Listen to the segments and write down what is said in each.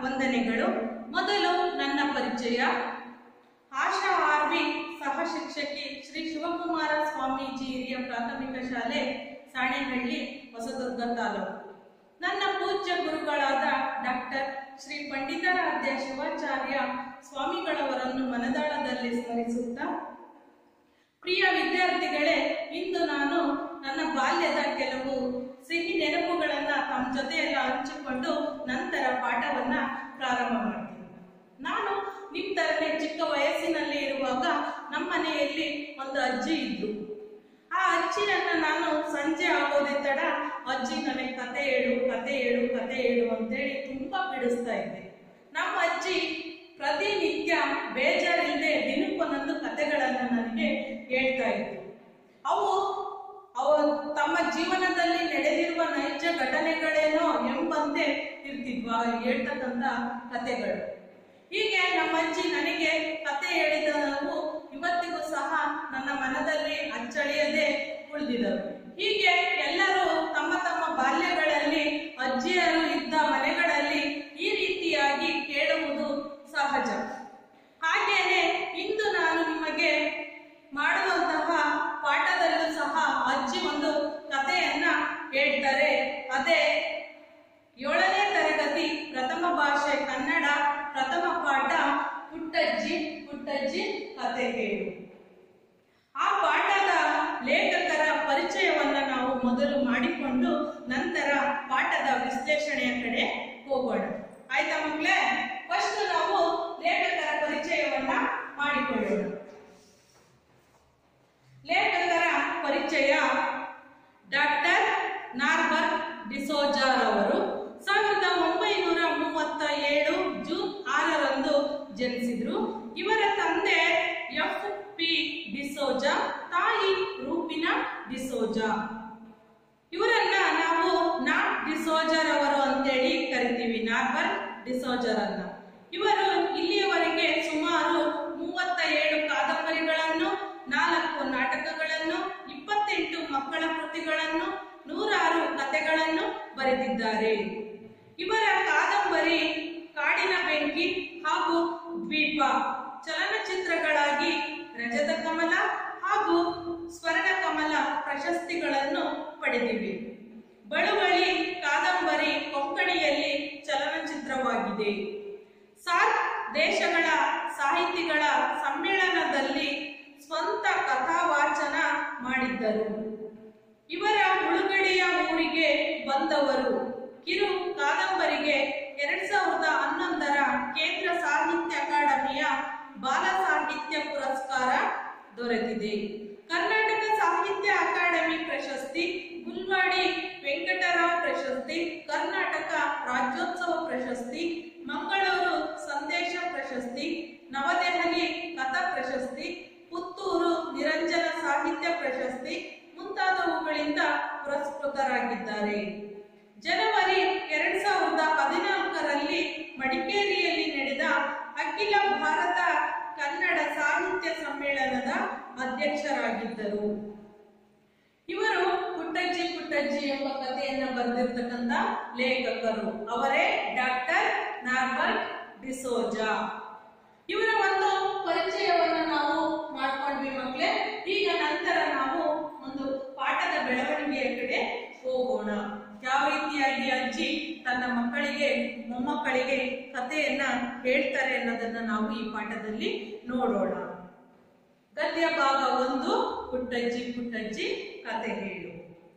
ವಂದನೆಗಳು ಮೊದಲು ನನ್ನ ಪರಿಚಯ ಆಶಾ ಆರ್ವಿ ಸಹ ಶಿಕ್ಷಕಿ ಶ್ರೀ ಶಿವಕುಮಾರ ಸ್ವಾಮೀಜಿ ಹಿರಿಯ ಪ್ರಾಥಮಿಕ ಶಾಲೆ ಸಾಣೆಹಳ್ಳಿ ಹೊಸದುರ್ಗ ತಾಲೂಕು ನನ್ನ ಪೂಜ್ಯ ಗುರುಗಳಾದ ಡಾಕ್ಟರ್ ಶ್ರೀ ಪಂಡಿತಾರಾಧ್ಯ ಶಿವಾಚಾರ್ಯ ಸ್ವಾಮಿಗಳವರನ್ನು ಮನದಾಳದಲ್ಲಿ ಸ್ಮರಿಸುತ್ತಾ ಪ್ರಿಯ ವಿದ್ಯಾರ್ಥಿಗಳೇ ಇಂದು ನಾನು ನನ್ನ ಬಾಲ್ಯದ ಕೆಲವು ಸಿಹಿ ನೆನಪುಗಳನ್ನ ತಮ್ಮ ಜೊತೆಯೆಲ್ಲ ಹಂಚಿಕೊಂಡು ನಂತರ ಪಾಠವನ್ನ ಪ್ರಾರಂಭ ಮಾಡ್ತೀನಿ ನಾನು ನಿಮ್ ತರನೇ ಚಿಕ್ಕ ವಯಸ್ಸಿನಲ್ಲಿ ಇರುವಾಗ ನಮ್ಮ ಮನೆಯಲ್ಲಿ ಒಂದು ಅಜ್ಜಿ ಇದ್ರು ಆ ಅಜ್ಜಿಯನ್ನ ನಾನು ಸಂಜೆ ಆಗೋದೇ ತಡ ಅಜ್ಜಿ ನನಗೆ ಕತೆ ಹೇಳು ಕತೆ ಹೇಳು ಕತೆ ಹೇಳು ಅಂತೇಳಿ ತುಂಬಾ ಬಿಡಿಸ್ತಾ ಇದ್ದೆ ನಮ್ಮ ಅಜ್ಜಿ ಪ್ರತಿನಿತ್ಯ ಬೇಜಾರಿಲ್ಲದೆ ದಿನಕ್ಕೊಂದೊಂದು ಕತೆಗಳನ್ನ ನನಗೆ ಹೇಳ್ತಾ ಇದ್ರು ಅವು ಅವು ತಮ್ಮ ಜೀವನದಲ್ಲಿ ನಡೆದಿರುವ ನೈಜ ಘಟನೆಗಳೇನೋ ಎಂಬಂತೆ ಇರ್ತಿದ್ವು ಆ ಹೇಳ್ತಕ್ಕಂಥ ಕತೆಗಳು ಹೀಗೆ ನಮ್ಮ ಅಜ್ಜಿ ನನಗೆ ಕತೆ ಹೇಳಿದವು ಇವತ್ತಿಗೂ ಸಹ ನನ್ನ ಮನದಲ್ಲಿ ಅಚ್ಚಳಿಯದೆ ಉಳಿದಿದ್ದವು ಹೀಗೆ ಎಲ್ಲರೂ ತಮ್ಮ ತಮ್ಮ ಬಾಲ್ಯಗಳಲ್ಲಿ ಅಜ್ಜಿಯರು ಇದ್ದ ಮನೆಗಳಲ್ಲಿ ಈ ರೀತಿಯಾಗಿ ಕೇಳುವುದು ಸಹಜ ಹಾಗೇನೆ ಇಂದು ನಾನು ನಿಮಗೆ ಮಾಡುವಂತಹ ಪಾಠದಲ್ಲೂ ಸಹ ಅಜ್ಜಿ ಒಂದು ಕಥೆಯನ್ನ ಹೇಳ್ತಾರೆ ಅದೇ ಏಳನೇ ತರಗತಿ ಪ್ರಥಮ ಭಾಷೆ ಕನ್ನಡ ಪ್ರಥಮ ಪಾಠ ಪುಟ್ಟಜ್ಜಿ ಪುಟ್ಟಜ್ಜಿ ಕತೆ ಹೇಳು ಆ ಪಾಠದ ಲೇಖಕರ ಪರಿಚಯವನ್ನ ನಾವು ಮೊದಲು ಮಾಡಿಕೊಂಡು ನಂತರ ಪಾಠದ ವಿಶ್ಲೇಷಣೆಯ ಕಡೆ ಹೋಗೋಣ ಆಯ್ತಾ ಮಕ್ಕಳೇ ಫಸ್ಟ್ ನಾವು ಲೇಖಕರ ಪರಿಚಯವನ್ನ ಮಾಡಿಕೊಳ್ಳೋಣ ಲೇಖಕರ ಪರಿಚಯ ಡಾಕ್ಟರ್ ನಾರ್ಬರ್ ಡಿಸೋಜಾರ್ ಅವರು ಸಾವಿರದ ಒಂಬೈನೂರ ಮೂವತ್ತ ಏಳು ಜೂನ್ ಆರರಂದು ಜನಿಸಿದ್ರು ಇವರ ತಂದೆ ಎಫ್ ಪಿ ಡಿಸೋಜಾ ತಾಯಿ ರೂಪಿನ ಡಿಸೋಜಾ ಇವರನ್ನ ನಾವು ನಾಟ್ ಡಿಸೋಜರ್ ಅವರು ಅಂತೇಳಿ ಕರಿತೀವಿ ನಾರ್ಬರ್ ಡಿಸೋಜರ್ ಅನ್ನ ಇವರು ಇಲ್ಲಿಯವರೆಗೆ ಸುಮಾರು ಮೂವತ್ತ ಏಳು ಕಾದಂಬರಿಗಳನ್ನು ನಾಲ್ಕು ನಾಟಕಗಳನ್ನು ಇಪ್ಪತ್ತೆಂಟು ಮಕ್ಕಳ ಕೃತಿಗಳನ್ನು ನೂರಾರು ಕಥೆಗಳನ್ನು ಬರೆದಿದ್ದಾರೆ ಇವರ ಕಾದಂಬರಿ ಕಾಡಿನ ಬೆಂಕಿ ಹಾಗೂ ದ್ವೀಪ ಚಲನಚಿತ್ರಗಳಾಗಿ ರಜತ ಕಮಲ ಹಾಗೂ ಸ್ವರ್ಣ ಕಮಲ ಪ್ರಶಸ್ತಿಗಳನ್ನು ಪಡೆದಿವೆ ಬಳುವಳಿ ಕಾದಂಬರಿ ಕೊಂಕಣಿಯಲ್ಲಿ ಚಲನಚಿತ್ರವಾಗಿದೆ ಸಾರ್ಕ್ ದೇಶಗಳ ಸಾಹಿತಿಗಳ ಸಮ್ಮೇಳನದಲ್ಲಿ ಸ್ವಂತ ಕಥಾವಾಚನ ಮಾಡಿದ್ದರು ಇವರ ಮುಳುಗಡೆಯ ಊರಿಗೆ ಬಂದವರು ಕಿರು ಕಾದಂಬರಿಗೆ ಎರಡ್ ಸಾವಿರದ ಹನ್ನೊಂದರ ಕೇಂದ್ರ ಸಾಹಿತ್ಯ ಅಕಾಡೆಮಿಯ ಬಾಲ ಸಾಹಿತ್ಯ ಪುರಸ್ಕಾರ ದೊರೆತಿದೆ ಕರ್ನಾಟಕ ಸಾಹಿತ್ಯ ಅಕಾಡೆಮಿ ಪ್ರಶಸ್ತಿ ಗುಲ್ವಾಡಿ ವೆಂಕಟರಾವ್ ಪ್ರಶಸ್ತಿ ಕರ್ನಾಟಕ ರಾಜ್ಯೋತ್ಸವ ಪ್ರಶಸ್ತಿ ಮಂಗಳೂರು ಸಂದೇಶ ಪ್ರಶಸ್ತಿ ನವದೆಹಲಿ ಕಥಾ ಪ್ರಶಸ್ತಿ ಪುತ್ತೂರು ನಿರಂಜನ ಸಾಹಿತ್ಯ ಪ್ರಶಸ್ತಿ ಮುಂತಾದವುಗಳಿಂದ ಪುರಸ್ಕೃತರಾಗಿದ್ದಾರೆ ಜನವರಿ ಎರಡ್ ಸಾವಿರದ ಹದಿನಾಲ್ಕರಲ್ಲಿ ಮಡಿಕೇರಿಯಲ್ಲಿ ನಡೆದ ಅಖಿಲ ಭಾರತ ಕನ್ನಡ ಸಾಹಿತ್ಯ ಸಮ್ಮೇಳನದ ಅಧ್ಯಕ್ಷರಾಗಿದ್ದರು ಇವರು ಪುಟ್ಟಜ್ಜಿ ಪುಟ್ಟಜ್ಜಿ ಎಂಬ ಕಥೆಯನ್ನ ಬರೆದಿರ್ತಕ್ಕಂಥ ಲೇಖಕರು ಅವರೇ ಡಾಕ್ಟರ್ ನಾರ್ಬರ್ಟ್ ಡಿಸೋಜಾ ಇವರ ಒಂದು ಪರಿಚಯವನ್ನ ನಾವು ಮಾಡ್ಕೊಂಡ್ವಿ ಮಕ್ಕಳೇ ಈಗ ನಂತರ ನಾವು ಒಂದು ಪಾಠದ ಬೆಳವಣಿಗೆಯ ಕಡೆ ಹೋಗೋಣ ಯಾವ ರೀತಿಯಾಗಿ ಅಜ್ಜಿ ತನ್ನ ಮಕ್ಕಳಿಗೆ ಮೊಮ್ಮಕ್ಕಳಿಗೆ ಕಥೆಯನ್ನ ಹೇಳ್ತಾರೆ ಅನ್ನೋದನ್ನ ನಾವು ಈ ಪಾಠದಲ್ಲಿ ನೋಡೋಣ ಗದ್ಯ ಭಾಗ ಒಂದು ಪುಟ್ಟಜ್ಜಿ ಪುಟ್ಟಜ್ಜಿ ಕತೆ ಹೇಳು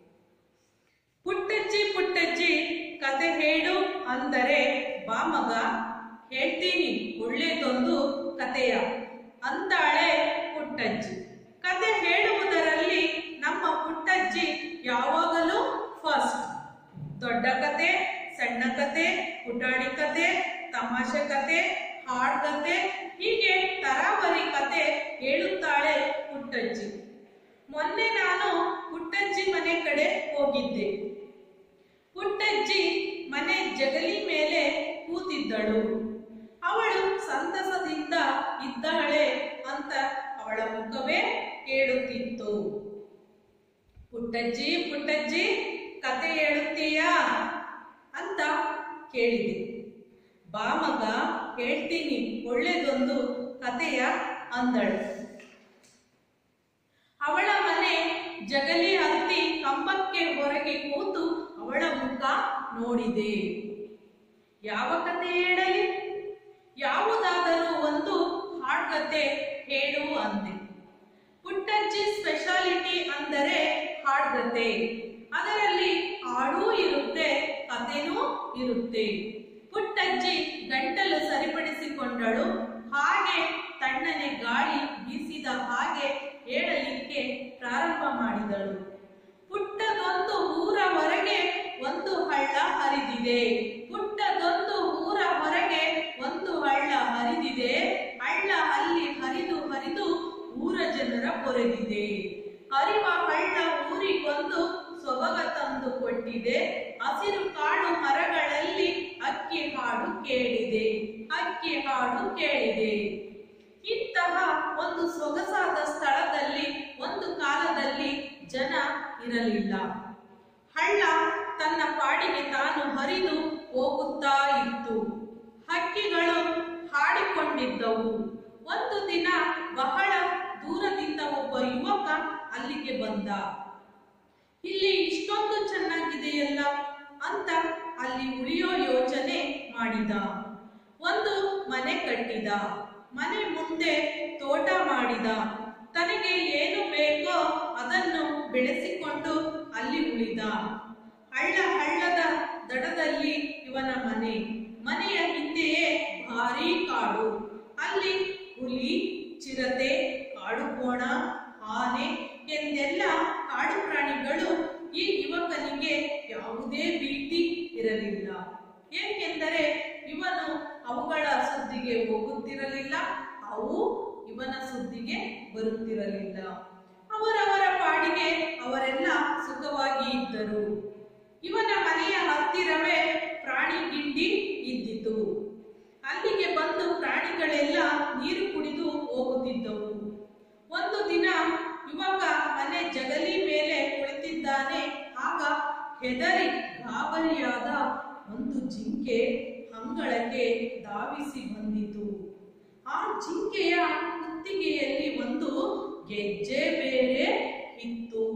ಪುಟ್ಟಜ್ಜಿ ಪುಟ್ಟಜ್ಜಿ ಕತೆ ಹೇಳು ಅಂದರೆ ಬಾ ಮಗ ಹೇಳ್ತೀನಿ ಒಳ್ಳೇದೊಂದು ಕತೆಯ ಅಂತಾಳೆ ಪುಟ್ಟಜ್ಜಿ ಕತೆ ಹೇಳುವುದರಲ್ಲಿ ನಮ್ಮ ಪುಟ್ಟಜ್ಜಿ ಯಾವಾಗಲೂ ಫಸ್ಟ್ ದೊಡ್ಡ ಕತೆ ಸಣ್ಣ ಕತೆ ಪುಟಾಣಿ ಕತೆ ತಮಾಷೆ ಕತೆ ಹಾಡ್ಕತೆ ಹೀಗೆ ತರಾವರಿ ಕತೆ ಹೇಳುತ್ತಾಳೆ ಪುಟ್ಟಜ್ಜಿ ಮೊನ್ನೆ ನಾನು ಪುಟ್ಟಜ್ಜಿ ಮನೆ ಕಡೆ ಹೋಗಿದ್ದೆ ಪುಟ್ಟಜ್ಜಿ ಮನೆ ಜಗಲಿ ಮೇಲೆ ಕೂತಿದ್ದಳು ಅವಳು ಸಂತಸದಿಂದ ಇದ್ದಾಳೆ ಅಂತ ಅವಳ ಮುಖವೇ ಹೇಳುತ್ತಿತ್ತು ಪುಟ್ಟಜ್ಜಿ ಪುಟ್ಟಜ್ಜಿ ಕತೆ ಹೇಳುತ್ತೀಯಾ ಅಂತ ಕೇಳಿದೆ ಬಾ ಮಗ ಹೇಳ್ತೀನಿ ಒಳ್ಳೆದೊಂದು ಕತೆಯ ಅಂದಳು ಅವಳ ಮನೆ ಜಗಲಿ ಹತ್ತಿ ಕಂಬಕ್ಕೆ ಹೊರಗೆ ಕೂತು ಅವಳ ಮುಖ ನೋಡಿದೆ ಯಾವ ಕತೆ ಹೇಳಲಿ ಯಾವುದಾದರೂ ಒಂದು ಹಾಡ್ಕತೆ ಹೇಳು ಅಂದೆ ಪುಟ್ಟಜ್ಜಿ ಸ್ಪೆಷಾಲಿಟಿ ಅಂದರೆ ಹಾಡ್ಗತೆ ಅದರಲ್ಲಿ ಹಾಡೂ ಇರುತ್ತೆ ಕಥೆನೂ ಇರುತ್ತೆ ಪುಟ್ಟಜ್ಜಿ ಗಂಟಲು ಸರಿಪಡಿಸಿಕೊಂಡಳು ಹಾಗೆ ತಣ್ಣನೆ ಗಾಳಿ ಬೀಸಿದ ಹಾಗೆ ಹೇಳಲಿಕ್ಕೆ ಪ್ರಾರಂಭ ಮಾಡಿದಳು ಪುಟ್ಟದೊಂದು ಊರ ಹೊರಗೆ ಒಂದು ಹಳ್ಳ ಹರಿದಿದೆ ಪುಟ್ಟದೊಂದು ಊರ ಹೊರಗೆ ಒಂದು ಹಳ್ಳ ಹರಿದಿದೆ ಹಳ್ಳ ಅಲ್ಲಿ ಹರಿದು ಹರಿದು ಊರ ಜನರ ಕೊರೆದಿದೆ ಹರಿವ ಹಳ್ಳ ಊರಿಗೊಂದು ಸೊಬಗ ತಂದು ಕೊಟ್ಟಿದೆ ಹಸಿರು ಕಾಡು ಮರಗಳಲ್ಲಿ ಅಕ್ಕಿ ಹಾಡು ಕೇಳಿದೆ ಅಕ್ಕಿ ಹಾಡು ಕೇಳಿದೆ ಇಂತಹ ಒಂದು ಸೊಗಸಾದ ಸ್ಥಳದಲ್ಲಿ ಒಂದು ಕಾಲದಲ್ಲಿ ಜನ ಇರಲಿಲ್ಲ ಹಳ್ಳ ತನ್ನ ಪಾಡಿಗೆ ತಾನು ಹರಿದು ಹೋಗುತ್ತಾ ಇತ್ತು ಹಕ್ಕಿಗಳು ಹಾಡಿಕೊಂಡಿದ್ದವು ಒಂದು ದಿನ ಬಹಳ ದೂರದಿಂದ ಒಬ್ಬ ಯುವಕ ಅಲ್ಲಿಗೆ ಬಂದ ಇಲ್ಲಿ ಇಷ್ಟೊಂದು ಚೆನ್ನಾಗಿದೆಯಲ್ಲ ಅಂತ ಅಲ್ಲಿ ಉಳಿಯೋ ಯೋಚನೆ ಮಾಡಿದ ಒಂದು ಮನೆ ಕಟ್ಟಿದ ಮನೆ ಮುಂದೆ ತೋಟ ಮಾಡಿದ ತನಗೆ ಏನು ಬೇಕೋ ಅದನ್ನು ಬೆಳೆಸಿಕೊಂಡು ಅಲ್ಲಿ ಉಳಿದ ಹಳ್ಳ ಹಳ್ಳದ ದಡದಲ್ಲಿ ಇವನ ಮನೆ ಮನೆಯ ಹಿಂದೆಯೇ ಭಾರೀ ಕಾಡು ಅಲ್ಲಿ ಹುಲಿ ಚಿರತೆ ಕಾಡು ಕೋಣ ಆನೆ ಎಂದೆಲ್ಲ ಕಾಡು ಪ್ರಾಣಿಗಳು ಈ ಯುವಕನಿಗೆ ಯಾವುದೇ ಭೀತಿ ಇರಲಿಲ್ಲ ಏಕೆಂದರೆ ಇವನು ಅವುಗಳ ಸುದ್ದಿಗೆ ಹೋಗುತ್ತಿರಲಿಲ್ಲ ಅವು ಇವನ ಸುದ್ದಿಗೆ ಬರುತ್ತಿರಲಿಲ್ಲ ಅವರವರ ಪಾಡಿಗೆ ಅವರೆಲ್ಲ ಸುಖವಾಗಿ ಇದ್ದರು ಇವನ ಮನೆಯ ಹತ್ತಿರವೇ ಪ್ರಾಣಿ ಗಿಂಡಿ ಇದ್ದಿತು ಅಲ್ಲಿಗೆ ಬಂದು ಪ್ರಾಣಿಗಳೆಲ್ಲ ನೀರು ಕುಡಿದು ಹೋಗುತ್ತಿದ್ದವು ಒಂದು ದಿನ ಯುವಕ ಮನೆ ಜಗಲಿ ಮೇಲೆ ಕುಳಿತಿದ್ದಾನೆ ಆಗ ಹೆದರಿ ಗಾಬರಿಯಾದ ಒಂದು ಜಿಂಕೆ ಅಂಗಳಕ್ಕೆ ಧಾವಿಸಿ ಬಂದಿತು ಆ ಜಿಂಕೆಯ ಕುತ್ತಿಗೆಯಲ್ಲಿ ಒಂದು ಗೆಜ್ಜೆ ಬೇರೆ ಇತ್ತು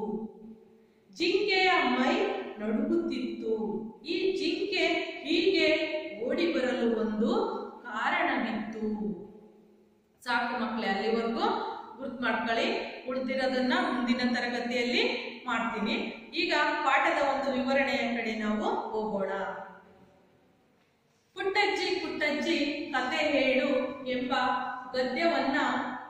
ಜಿಂಕೆಯ ಮೈ ನಡುಗುತ್ತಿತ್ತು ಈ ಜಿಂಕೆ ಹೀಗೆ ಓಡಿ ಬರಲು ಒಂದು ಕಾರಣವಿತ್ತು ಸಾಕು ಮಕ್ಕಳೇ ಅಲ್ಲಿವರೆಗೂ ಗುರ್ತು ಮಾಡ್ಕೊಳ್ಳಿ ಉಳಿದಿರೋದನ್ನ ಮುಂದಿನ ತರಗತಿಯಲ್ಲಿ ಮಾಡ್ತೀನಿ ಈಗ ಪಾಠದ ಒಂದು ವಿವರಣೆಯ ಕಡೆ ನಾವು ಹೋಗೋಣ ಪುಟ್ಟಜ್ಜಿ ಪುಟ್ಟಜ್ಜಿ ಕತೆ ಹೇಳು ಎಂಬ ಗದ್ಯವನ್ನ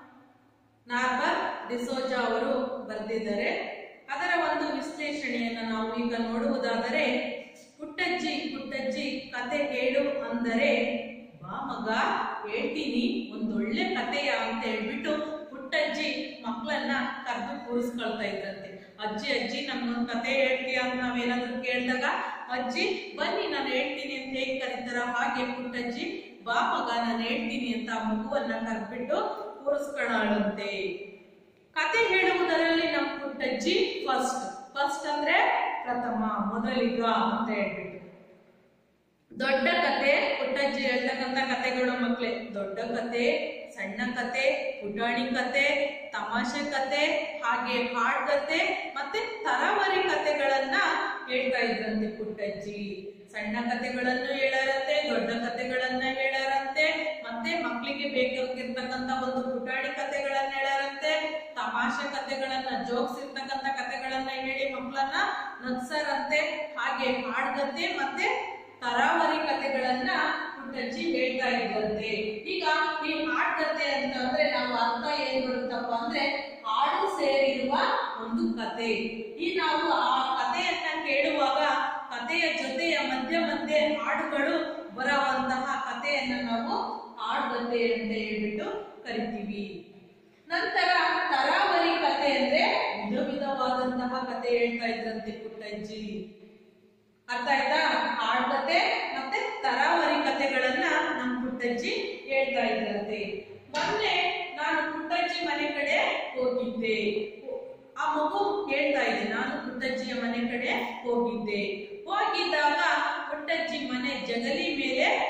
ನಾರ್ಬರ್ ಡಿಸೋಜಾ ಅವರು ಬರೆದಿದ್ದಾರೆ ಅದರ ಒಂದು ವಿಶ್ಲೇಷಣೆಯನ್ನು ನಾವು ಈಗ ನೋಡುವುದಾದರೆ ಪುಟ್ಟಜ್ಜಿ ಪುಟ್ಟಜ್ಜಿ ಕತೆ ಹೇಳು ಅಂದರೆ ಬಾ ಮಗ ಹೇಳ್ತೀನಿ ಒಂದೊಳ್ಳೆ ಕತೆಯ ಅಂತ ಹೇಳ್ಬಿಟ್ಟು ಪುಟ್ಟಜ್ಜಿ ಮಕ್ಕಳನ್ನ ಕರೆದು ಕೂರಿಸ್ಕೊಳ್ತಾ ಇದ್ರಂತೆ ಅಜ್ಜಿ ಅಜ್ಜಿ ನಮ್ಗೊಂದು ಕತೆ ಹೇಳ್ತೀಯ ಅಂತ ನಾವೇನಾದ್ರೂ ಕೇಳಿದಾಗ ಅಜ್ಜಿ ಬನ್ನಿ ನಾನು ಹೇಳ್ತೀನಿ ಅಂತ ಹೇಗೆ ಕರೀತಾರ ಹಾಗೆ ಪುಟ್ಟಜ್ಜಿ ಬಾ ಮಗ ನಾನು ಹೇಳ್ತೀನಿ ಅಂತ ಆ ಮಗುವನ್ನ ಕರೆದ್ಬಿಟ್ಟು ಕೂರಿಸ್ಕೊಳ್ಳಾಳಂತೆ ಕತೆ ಹೇಳುವುದರಲ್ಲಿ ನಮ್ಮ ಪುಟ್ಟಜ್ಜಿ ಫಸ್ಟ್ ಫಸ್ಟ್ ಅಂದ್ರೆ ಪ್ರಥಮ ಮೊದಲಿಗ ಅಂತ ಹೇಳ್ಬಿಟ್ಟು ದೊಡ್ಡ ಕತೆ ಪುಟ್ಟಜ್ಜಿ ಹೇಳ್ತಕ್ಕಂಥ ಕತೆಗಳು ಮಕ್ಳೇ ದೊಡ್ಡ ಕತೆ ಸಣ್ಣ ಕತೆ ಪುಟಾಣಿ ಕತೆ ತಮಾಷೆ ಕತೆ ಹಾಗೆ ಹಾಡ್ ಕತೆ ಮತ್ತೆ ತರಾವರಿ ಕತೆಗಳನ್ನ ಹೇಳ್ತಾ ಇದ್ರಂತೆ ಪುಟ್ಟಜ್ಜಿ ಸಣ್ಣ ಕತೆಗಳನ್ನು ಹೇಳಾರಂತೆ ದೊಡ್ಡ ಕತೆಗಳನ್ನ ಹೇಳಾರಂತೆ ಮತ್ತೆ ಮಕ್ಕಳಿಗೆ ಬೇಕಾಗಿರ್ತಕ್ಕಂಥ ಒಂದು ಪುಟಾಣಿ ಕತೆಗಳನ್ನ ಹೇಳಾರಂತೆ ತಮಾಷೆ ಕತೆಗಳನ್ನ ಜೋಕ್ಸ್ ಇರ್ತಕ್ಕಂಥ ಕತೆಗಳನ್ನ ಹೇಳಿ ಮಕ್ಕಳನ್ನ ನಗ್ಸಾರಂತೆ ಹಾಗೆ ಹಾಡ್ಗತೆ ಮತ್ತೆ ತರಾವರಿ ಕತೆಗಳನ್ನ ಪುಟ್ಟಜ್ಜಿ ಹೇಳ್ತಾ ಇದ್ದಂತೆ ಈಗ ಈ ಹಾಡ್ಕತೆ ಅಂತ ಅಂದ್ರೆ ನಾವು ಅರ್ಥ ಏನ್ ಬರುತ್ತಪ್ಪ ಅಂದ್ರೆ ಹಾಡು ಸೇರಿರುವ ಒಂದು ಕತೆ ಈ ನಾವು ಆ ಕಥೆಯನ್ನ ಕೇಳುವಾಗ ಕಥೆಯ ಜೊತೆಯ ಮಧ್ಯ ಮಧ್ಯೆ ಹಾಡುಗಳು ಬರುವಂತಹ ಕಥೆಯನ್ನ ನಾವು ಹಾಡುಗತೆ ಅಂತ ಹೇಳ್ಬಿಟ್ಟು ಕರಿತೀವಿ ನಂತರ ತರಾವರಿ ಕತೆ ಅಂದ್ರೆ ವಿಧ ವಿಧವಾದಂತಹ ಕತೆ ಹೇಳ್ತಾ ಇದ್ರಂತೆ ಪುಟ್ಟಜ್ಜಿ ಅರ್ಥ ಆಯ್ತಾ ಹಾಡ್ಕತೆ ಮತ್ತೆ ತರಾವರಿ ಕತೆಗಳನ್ನ ನಮ್ ಪುಟ್ಟಜ್ಜಿ ಹೇಳ್ತಾ ಇದ್ರಂತೆ ಮೊನ್ನೆ ನಾನು ಪುಟ್ಟಜ್ಜಿ ಮನೆ ಕಡೆ ಹೋಗಿದ್ದೆ ಆ ಮಗು ಹೇಳ್ತಾ ಇದೆ ನಾನು ಪುಟ್ಟಜ್ಜಿಯ ಮನೆ ಕಡೆ ಹೋಗಿದ್ದೆ ಹೋಗಿದ್ದಾಗ ಪುಟ್ಟಜ್ಜಿ ಮನೆ ಜಗಲಿ ಮೇಲೆ ಕೂತಿದ್ದ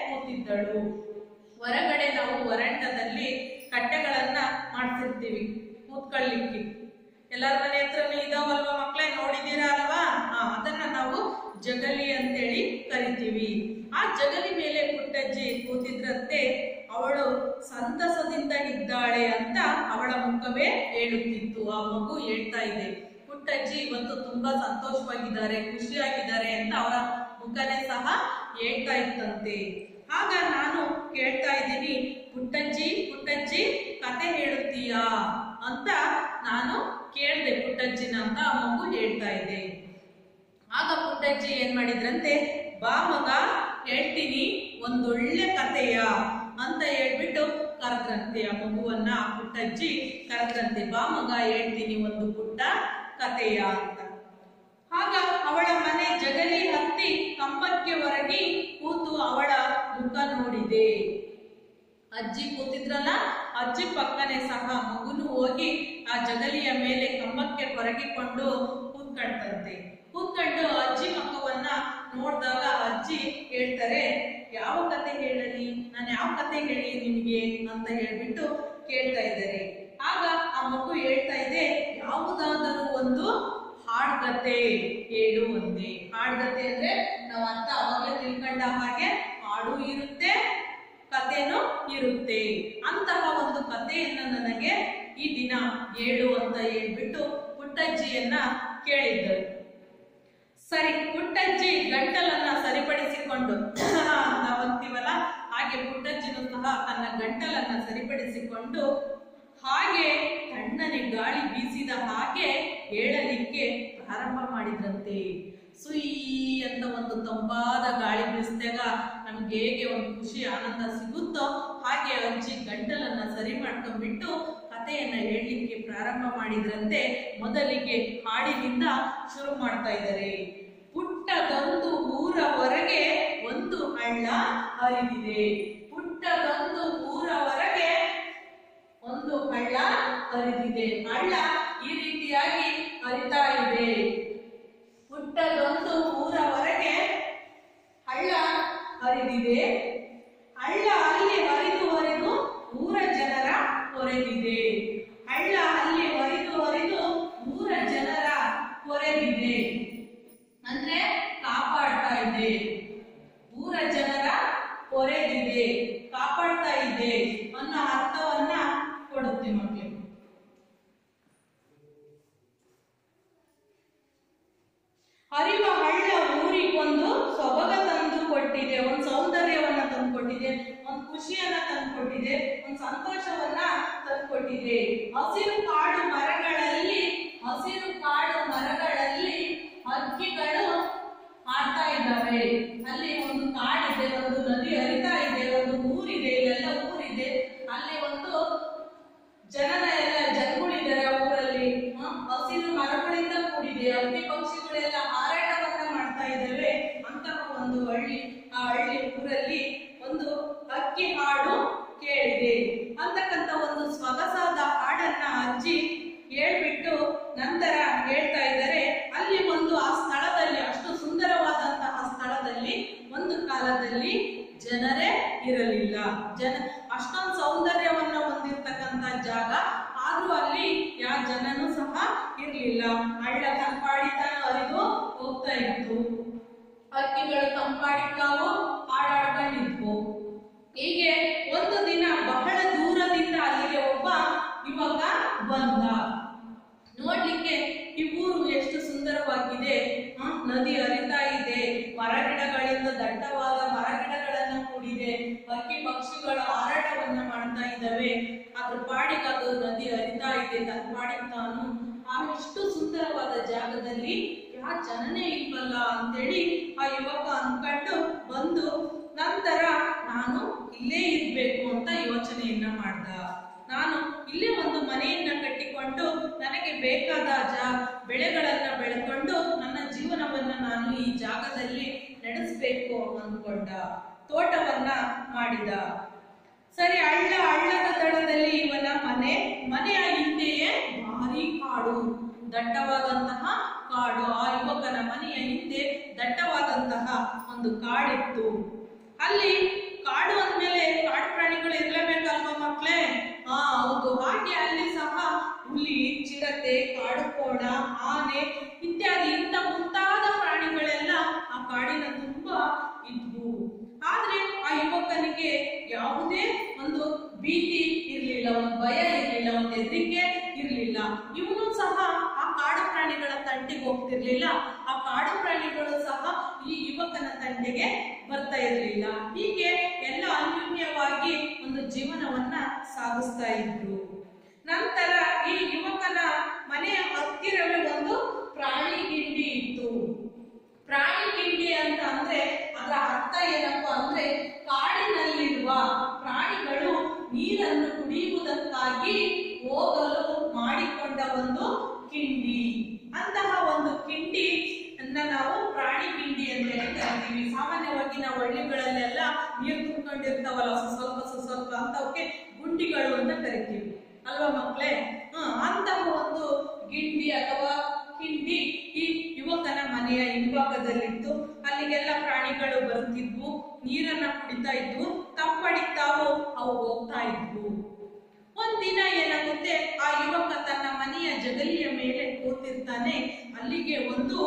ಕೂತಿದ್ದಳು ಹೊರಗಡೆ ನಾವು ವರಂಡದಲ್ಲಿ ಕಟ್ಟೆಗಳನ್ನ ಮಾಡ್ತಿರ್ತೀವಿ ಕೂತ್ಕೊಳ್ಳಿಕ್ಕೆ ಎಲ್ಲರ ಮನೆ ಹತ್ರನೂ ಇದಾವಲ್ವಾ ಮಕ್ಕಳೇ ನೋಡಿದೀರಾ ಅಲ್ವಾ ಹಾ ಅದನ್ನ ನಾವು ಜಗಲಿ ಅಂತೇಳಿ ಕರಿತೀವಿ ಆ ಜಗಲಿ ಮೇಲೆ ಪುಟ್ಟಜ್ಜಿ ಕೂತಿದ್ರಂತೆ ಅವಳು ಸಂತಸದಿಂದ ಇದ್ದಾಳೆ ಅಂತ ಅವಳ ಮುಖವೇ ಹೇಳುತ್ತಿತ್ತು ಆ ಮಗು ಹೇಳ್ತಾ ಇದೆ ಪುಟ್ಟಜ್ಜಿ ಇವತ್ತು ತುಂಬಾ ಸಂತೋಷವಾಗಿದ್ದಾರೆ ಖುಷಿಯಾಗಿದ್ದಾರೆ ಅಂತ ಅವರ ಮುಖನೇ ಸಹ ಹೇಳ್ತಾ ಇತ್ತಂತೆ ಆಗ ನಾನು ಕೇಳ್ತಾ ಇದ್ದೀನಿ ಪುಟ್ಟಜ್ಜಿ ಪುಟ್ಟಜ್ಜಿ ಕತೆ ಹೇಳುತ್ತೀಯಾ ಅಂತ ನಾನು ಕೇಳ್ದೆ ಪುಟ್ಟಜ್ಜಿನ ಅಂತ ಆ ಮಗು ಹೇಳ್ತಾ ಇದೆ ಆಗ ಪುಟ್ಟಜ್ಜಿ ಏನ್ ಮಾಡಿದ್ರಂತೆ ಬಾ ಮಗ ಹೇಳ್ತೀನಿ ಒಂದೊಳ್ಳೆ ಕಥೆಯ ಅಂತ ಹೇಳ್ಬಿಟ್ಟು ಕರೆದ್ರಂತೆ ಆ ಮಗುವನ್ನ ಆ ಪುಟ್ಟಜ್ಜಿ ಕರೆದ್ರಂತೆ ಬಾ ಮಗ ಹೇಳ್ತೀನಿ ಒಂದು ಪುಟ್ಟ ಕಥೆಯ ಅಂತ ಆಗ ಅವಳ ಮನೆ ಜಗಲಿ ಹತ್ತಿ ಕಂಬಕ್ಕೆ ಹೊರಗಿ ಕೂತು ಅವಳ ಮುಖ ನೋಡಿದೆ ಅಜ್ಜಿ ಕೂತಿದ್ರಲ್ಲ ಅಜ್ಜಿ ಪಕ್ಕನೆ ಸಹ ಮಗುನು ಹೋಗಿ ಆ ಜಗಲಿಯ ಮೇಲೆ ಕಂಬಕ್ಕೆ ಹೊರಗಿಕೊಂಡು ಕೂತ್ಕೊಳ್ತಂತೆ ಕೂತ್ಕೊಂಡು ಅಜ್ಜಿ ಮಕ್ಕವನ್ನ ನೋಡಿದಾಗ ಅಜ್ಜಿ ಹೇಳ್ತಾರೆ ಯಾವ ಕತೆ ಹೇಳಲಿ ನಾನು ಯಾವ ಕತೆ ಹೇಳಿ ನಿಮಗೆ ಅಂತ ಹೇಳ್ಬಿಟ್ಟು ಕೇಳ್ತಾ ಇದ್ದಾರೆ ಆಗ ಆ ಮಗು ಹೇಳ್ತಾ ಇದೆ ಯಾವುದಾದರೂ ಒಂದು ಹಾಡ್ಗತೆ ಹೇಳು ಒಂದೇ ಹಾಡ್ಗತೆ ಅಂದ್ರೆ ನಾವು ಅಂತ ಅವಾಗಲೇ ತಿಳ್ಕೊಂಡ ಹಾಗೆ ಹಾಡು ಇರುತ್ತೆ ಕಥೆನೂ ಇರುತ್ತೆ ಅಂತಹ ಒಂದು ಕಥೆಯನ್ನ ನನಗೆ ಈ ದಿನ ಹೇಳು ಅಂತ ಹೇಳ್ಬಿಟ್ಟು ಪುಟ್ಟಜ್ಜಿಯನ್ನ ಕೇಳಿದ್ದರು ಸರಿ ಪುಟ್ಟಜ್ಜಿ ಗಂಟಲನ್ನ ಸರಿಪಡಿಸಿಕೊಂಡು ನಾವಂತೀವಲ್ಲ ಹಾಗೆ ಪುಟ್ಟಜ್ಜಿನೂ ಸಹ ತನ್ನ ಗಂಟಲನ್ನ ಸರಿಪಡಿಸಿಕೊಂಡು ಹಾಗೆ ತಣ್ಣನೆ ಗಾಳಿ ಬೀಸಿದ ಹಾಗೆ ಹೇಳಲಿಕ್ಕೆ ಪ್ರಾರಂಭ ಮಾಡಿದ್ರಂತೆ ಸುಯಿ ಅಂತ ಒಂದು ತಂಪಾದ ಗಾಳಿ ಬೀಸಿದಾಗ ನಮ್ಗೆ ಹೇಗೆ ಒಂದು ಖುಷಿ ಆನಂದ ಸಿಗುತ್ತೋ ಹಾಗೆ ಅಜ್ಜಿ ಗಂಟಲನ್ನ ಸರಿ ಮಾಡ್ಕೊಂಡ್ಬಿಟ್ಟು ಕಥೆಯನ್ನ ಹೇಳಲಿಕ್ಕೆ ಪ್ರಾರಂಭ ಮಾಡಿದ್ರಂತೆ ಮೊದಲಿಗೆ ಹಾಡಿನಿಂದ ಶುರು ಮಾಡ್ತಾ ಇದ್ದಾರೆ ಪುಟ್ಟದೊಂದು ಊರ ಹೊರಗೆ ಒಂದು ಹಳ್ಳ ಹರಿದಿದೆ ಪುಟ್ಟದೊಂದು ಊರ ಹೊರಗೆ ಒಂದು ಹಳ್ಳ ಹರಿದಿದೆ ಹಳ್ಳ ಈ ರೀತಿಯಾಗಿ ಹರಿತಾ ಇದೆ ಪುಟ್ಟದೊಂದು ಊರ ಹೊರಗೆ ಹಳ್ಳ ಹರಿದಿದೆ ಹಳ್ಳ ಅಲ್ಲಿ ಹರಿದು ಹರಿದು ಊರ ಜನರ ಕೊರೆದಿದೆ ಹಳ್ಳ ಅಲ್ಲಿ ಹರಿದು ಹರಿದು ಊರ ಜನರ ಕೊರೆದಿದೆ ಅಂದ್ರೆ ಕಾಪಾಡ್ತಾ ಇದೆ ಊರ ಜನರ ಕೊರೆದಿದೆ ಕಾಪಾಡ್ತಾ ಇದೆ ಅನ್ನೋ ಅರ್ಥವನ್ನ ಕೊಡುತ್ತೆ ಮಕ್ಕಳಿಗೆ ಹರಿವ ಹಳ್ಳ ಊರಿಗೊಂದು ಸೊಬಗ ತಂದು ಕೊಟ್ಟಿದೆ ಒಂದು ಸೌಂದರ್ಯವನ್ನ ತಂದು ಕೊಟ್ಟಿದೆ ಒಂದು ಖುಷಿಯನ್ನ ತಂದು ಕೊಟ್ಟಿದೆ ಒಂದು ಸಂತೋಷವನ್ನ ತಂದು ಕೊಟ್ಟಿದೆ ಹಸಿರು ಕಾಡು ಮರಗಳಲ್ಲಿ ಹಸಿರು ಕಾಡು ಮರಗಳಲ್ಲಿ ಹಕ್ಕಿಗಳು ಆಡ್ತಾ ಇದ್ದಾವೆ ಅಲ್ಲಿ ಒಂದು ಕಾಡಿದೆ ಒಂದು ನದಿ ಹರಿತಾ ಇದೆ ಒಂದು ಊರಿದೆ ಇಲ್ಲೆಲ್ಲ ಊರಿದೆ ಅಲ್ಲಿ ಒಂದು ಜನರ ಎಲ್ಲ ಜನಗಳಿದ್ದಾರೆ ಆ ಊರಲ್ಲಿ ಹ? ಹಸಿರು ಮರಗಳಿಂದ ಕೂಡಿದೆ ಹಕ್ಕಿ ಪಕ್ಷಿಗಳೆಲ್ಲ ಹಾರಾಟವನ್ನ ಮಾಡ್ತಾ ಇದ್ದಾವೆ ಅಂತಹ ಒಂದು ಹಳ್ಳಿ ಆ ಹಳ್ಳಿ ಊರಲ್ಲಿ ಒಂದು ಹಕ್ಕಿ ಹಾಡು ಕೇಳಿದೆ ಅಂತಕ್ಕಂಥ ಒಂದು ಸೊಗಸಾದ ಹಾಡನ್ನ ಅಜ್ಜಿ ಹೇಳ್ಬಿಟ್ಟು ನಂತರ ಹೇಳ್ತಾ ಇದ್ದಾರೆ ಅಲ್ಲಿ ಒಂದು ಆ ಸ್ಥಳದಲ್ಲಿ ಅಷ್ಟು ಸುಂದರವಾದಂತಹ ಸ್ಥಳದಲ್ಲಿ ಒಂದು ಕಾಲದಲ್ಲಿ ಜನರೇ ಇರಲಿಲ್ಲ ಜನ ಅಷ್ಟೊಂದು ಸೌಂದರ್ಯವನ್ನ ಹೊಂದಿರತಕ್ಕಂತ ಜಾಗ ಆದ್ರೂ ಅಲ್ಲಿ ಯಾವ ಜನನೂ ಸಹ ಇರ್ಲಿಲ್ಲ ಹಳ್ಳ ತಂಪಾಡಿ ತಾನು ಹರಿದು ಹೋಗ್ತಾ ಇತ್ತು ಹಕ್ಕಿಗಳು ತಂಪಾಡಿ ತಾವು ಹಾಡಾಡ್ಕೊಂಡಿದ್ವು ಹೀಗೆ ಒಂದು ದಿನ ಬಹಳ ದೂರದಿಂದ ಅಲ್ಲಿಗೆ ಒಬ್ಬ ಯುವಕ ಬಂದ ನೋಡ್ಲಿಕ್ಕೆ ಈ ಊರು ಎಷ್ಟು ಸುಂದರವಾಗಿದೆ ಹ? ನದಿ ಹರಿತಾ ಇದೆ ಮರ ಗಿಡಗಳಿಂದ ದಟ್ಟವಾದ ಮರ ಗಿಡಗಳನ್ನ ಕೂಡಿದೆ ಹಕ್ಕಿ ಪಕ್ಷಿಗಳು ಹಾರಾಟವನ್ನ ಮಾಡ್ತಾ ಇದ್ದಾವೆ ಅದ್ರ ಪಾಡಿಗೆ ಅದು ನದಿ ಹರಿತಾ ಇದೆ ತನ್ನ ಪಾಡಿಗೆ ತಾನು ಆ ಇಷ್ಟು ಸುಂದರವಾದ ಜಾಗದಲ್ಲಿ ಯಾ ಜನನೇ ಇಲ್ವಲ್ಲ ಅಂತೇಳಿ ಆ ಯುವಕ ಅಂದ್ಕೊಂಡು ಬಂದು ನಂತರ ನಾನು ಇಲ್ಲೇ ಇರ್ಬೇಕು ಅಂತ ಯೋಚನೆಯನ್ನ ಮಾಡ್ದ ನಾನು ಇಲ್ಲೇ ಒಂದು ಮನೆಯನ್ನ ಕಟ್ಟಿಕೊಂಡು ನನಗೆ ಬೇಕಾದ ಜಾ ಬೆಳೆಗಳನ್ನ ಬೆಳ್ಕೊಂಡು ನನ್ನ ಜೀವನವನ್ನ ನಾನು ಈ ಜಾಗದಲ್ಲಿ ನಡೆಸಬೇಕು ಅಂದ್ಕೊಂಡ ತೋಟವನ್ನ ಮಾಡಿದ ಸರಿ ಹಳ್ಳ ಹಳ್ಳದ ದಡದಲ್ಲಿ ಇವನ ಮನೆ ಮನೆಯ ಹಿಂದೆಯೇ ಭಾರಿ ಕಾಡು ದಟ್ಟವಾದಂತಹ ಕಾಡು ಆ ಯುವಕನ ಮನೆಯ ಹಿಂದೆ ದಟ್ಟವಾದಂತಹ ಒಂದು ಕಾಡಿತ್ತು ಅಲ್ಲಿ ಕಾಡು ಅಂದ್ಮೇಲೆ ಕಾಡು ಪ್ರಾಣಿಗಳು ಇರ್ಲೇಬೇಕಲ್ವಾ ಮಕ್ಳೇ ಹಾ ಹೌದು ಹಾಗೆ ಅಲ್ಲಿ ಸಹ ಹುಲಿ ಚಿರತೆ ಕಾಡು ಕೋಣ ಆನೆ ಇತ್ಯಾದಿ ಇಂಥ ಮುಂತಾದ ಪ್ರಾಣಿಗಳೆಲ್ಲ ಆ ಕಾಡಿನ ತುಂಬಾ ಇದ್ವು ಆದ್ರೆ ಆ ಯುವಕನಿಗೆ ಯಾವುದೇ ಒಂದು ಭೀತಿ ಇರ್ಲಿಲ್ಲ ಒಂದು ಭಯ ಇರ್ಲಿಲ್ಲ ಒಂದು ಹೆದರಿಕೆ ಇರ್ಲಿಲ್ಲ ಇವನು ಸಹ ಆ ಕಾಡು ಪ್ರಾಣಿಗಳ ತಂಟೆಗೆ ಹೋಗ್ತಿರ್ಲಿಲ್ಲ ಆ ಕಾಡು ಪ್ರಾಣಿಗಳು ಸಹ ಈ ಯುವಕನ ತಂಟೆಗೆ ಬರ್ತಾ ಇರ್ಲಿಲ್ಲ ಹೀಗೆ ಎಲ್ಲ ಅನ್ಯೋನ್ಯವಾಗಿ ಒಂದು ಜೀವನವನ್ನ ಸಾಗಿಸ್ತಾ ಇದ್ರು ನಂತರ ಈ ಯುವಕನ ಮನೆಯ ಹತ್ತಿರವೇ ಒಂದು ಪ್ರಾಣಿ ಗಿಂಡಿ ಇತ್ತು ಪ್ರಾಣಿ ಗಿಂಡಿ ಅಂತ ಅಂದ್ರೆ ಅದರ ಅರ್ಥ ಏನಪ್ಪಾ ಅಂದ್ರೆ ಕಾಡಿನಲ್ಲಿರುವ ಪ್ರಾಣಿಗಳು ನೀರನ್ನು ಕುಡಿಯುವುದಕ್ಕಾಗಿ ಹೋಗಲು ಮಾಡಿಕೊಂಡ ಒಂದು ಕಿಂಡಿ ಅಂತಹ ಒಂದು ಕಿಂಡಿ ಅನ್ನ ನಾವು ಪ್ರಾಣಿ ಕಿಂಡಿ ಅಂತ ಹೇಳಿ ಕರಿತೀವಿ ಸಾಮಾನ್ಯವಾಗಿ ನಾವು ಹಳ್ಳಿಗಳಲ್ಲೆಲ್ಲ ನೀರು ತುಂಬಿಕೊಂಡಿರ್ತಾವಲ್ಲ ಸ್ವಲ್ಪ ಸ್ವಲ್ಪ ಅಂತವಕ್ಕೆ ಗುಂಡಿಗಳು ಅಂತ ಕರಿತೀವಿ ಅಲ್ವಾ ಮಕ್ಕಳೇ ಹ್ಮ್ ಅಂತಹ ಒಂದು ಗಿಂಡಿ ಅಥವಾ ಕಿಂಡಿ ಈ ಯುವಕನ ಮನೆಯ ಹಿಂಭಾಗದಲ್ಲಿತ್ತು ಅಲ್ಲಿಗೆಲ್ಲ ಪ್ರಾಣಿಗಳು ಬರ್ತಿದ್ವು ನೀರನ್ನ ಕುಡಿತಾ ಇದ್ವು ತಂಪಡಿತಾವು ಅವು ಹೋಗ್ತಾ ಇದ್ವು ಒಂದಿನ ಏನಾಗುತ್ತೆ ಆ ಯುವಕ ತನ್ನ ಮನೆಯ ಜಗಲಿಯ ಮೇಲೆ ಕೂತಿರ್ತಾನೆ ಅಲ್ಲಿಗೆ ಒಂದು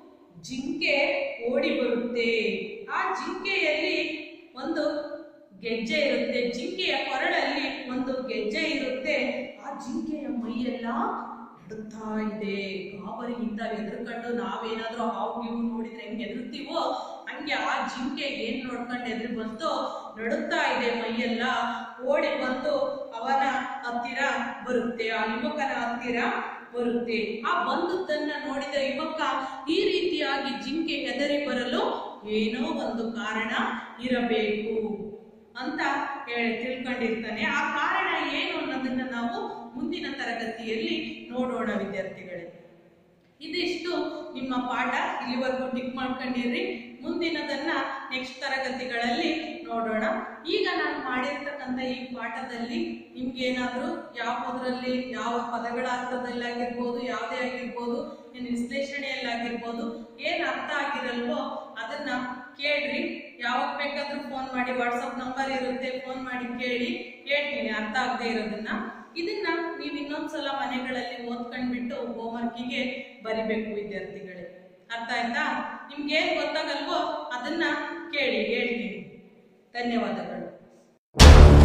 ಜಿಂಕೆ ಓಡಿ ಬರುತ್ತೆ ಆ ಜಿಂಕೆಯಲ್ಲಿ ಒಂದು ಗೆಜ್ಜೆ ಇರುತ್ತೆ ಜಿಂಕೆಯ ಕೊರಳಲ್ಲಿ ಒಂದು ಗೆಜ್ಜೆ ಇರುತ್ತೆ ಆ ಜಿಂಕೆಯ ಮೈಯೆಲ್ಲ ನಡುತ್ತಾ ಇದೆ ಗಾಬರಿಯಿಂದ ಎದುರ್ಕೊಂಡು ನಾವೇನಾದ್ರೂ ಹಾವು ಗೀವು ನೋಡಿದ್ರೆ ಹೆಂಗ್ ಎದುರ್ತೀವೋ ಹಂಗೆ ಆ ಜಿಂಕೆ ಏನ್ ನೋಡ್ಕೊಂಡು ಎದುರು ಬಂತು ನಡುತ್ತಾ ಇದೆ ಮೈಯೆಲ್ಲ ಓಡಿ ಬಂದು ಅವನ ಹತ್ತಿರ ಬರುತ್ತೆ ಆ ಯುವಕನ ಹತ್ತಿರ ಬರುತ್ತೆ ಆ ಬಂದದ್ದನ್ನ ನೋಡಿದ ಯುವಕ ಈ ರೀತಿಯಾಗಿ ಜಿಂಕೆ ಹೆದರಿ ಬರಲು ಏನೋ ಒಂದು ಕಾರಣ ಇರಬೇಕು ಅಂತ ಹೇಳಿ ತಿಳ್ಕೊಂಡಿರ್ತಾನೆ ಆ ಕಾರಣ ಏನು ಅನ್ನೋದನ್ನ ನಾವು ಮುಂದಿನ ತರಗತಿಯಲ್ಲಿ ನೋಡೋಣ ವಿದ್ಯಾರ್ಥಿಗಳೇ ಇದಿಷ್ಟು ನಿಮ್ಮ ಪಾಠ ಇಲ್ಲಿವರೆಗೂ ಟಿಕ್ ಮಾಡ್ಕೊಂಡಿರ್ರಿ ಮುಂದಿನದನ್ನ ನೆಕ್ಸ್ಟ್ ತರಗತಿಗಳಲ್ಲಿ ನೋಡೋಣ ಈಗ ನಾನು ಮಾಡಿರ್ತಕ್ಕಂಥ ಈ ಪಾಠದಲ್ಲಿ ನಿಮ್ಗೆ ಏನಾದರೂ ಯಾವುದರಲ್ಲಿ ಯಾವ ಪದಗಳ ಅರ್ಥದಲ್ಲಿ ಆಗಿರ್ಬೋದು ಯಾವುದೇ ಆಗಿರ್ಬೋದು ಏನು ವಿಶ್ಲೇಷಣೆಯಲ್ಲಾಗಿರ್ಬೋದು ಏನು ಅರ್ಥ ಆಗಿರಲ್ವೋ ಅದನ್ನ ಕೇಳ್ರಿ ಯಾವಾಗ ಬೇಕಾದ್ರೂ ಫೋನ್ ಮಾಡಿ ವಾಟ್ಸಪ್ ನಂಬರ್ ಇರುತ್ತೆ ಫೋನ್ ಮಾಡಿ ಕೇಳಿ ಹೇಳ್ತೀನಿ ಅರ್ಥ ಆಗದೆ ಇರೋದನ್ನ ಇದನ್ನ ನೀವು ಇನ್ನೊಂದ್ಸಲ ಮನೆಗಳಲ್ಲಿ ಓದ್ಕೊಂಡ್ಬಿಟ್ಟು ಹೋಮ್ವರ್ಕಿಗೆ ಬರಿಬೇಕು ವಿದ್ಯಾರ್ಥಿಗಳೇ ಅರ್ಥ ಆಯ್ತಾ ನಿಮ್ಗೆ ಏನ್ ಗೊತ್ತಾಗಲ್ವೋ ಅದನ್ನ ಕೇಳಿ ಹೇಳ್ತೀನಿ ಧನ್ಯವಾದಗಳು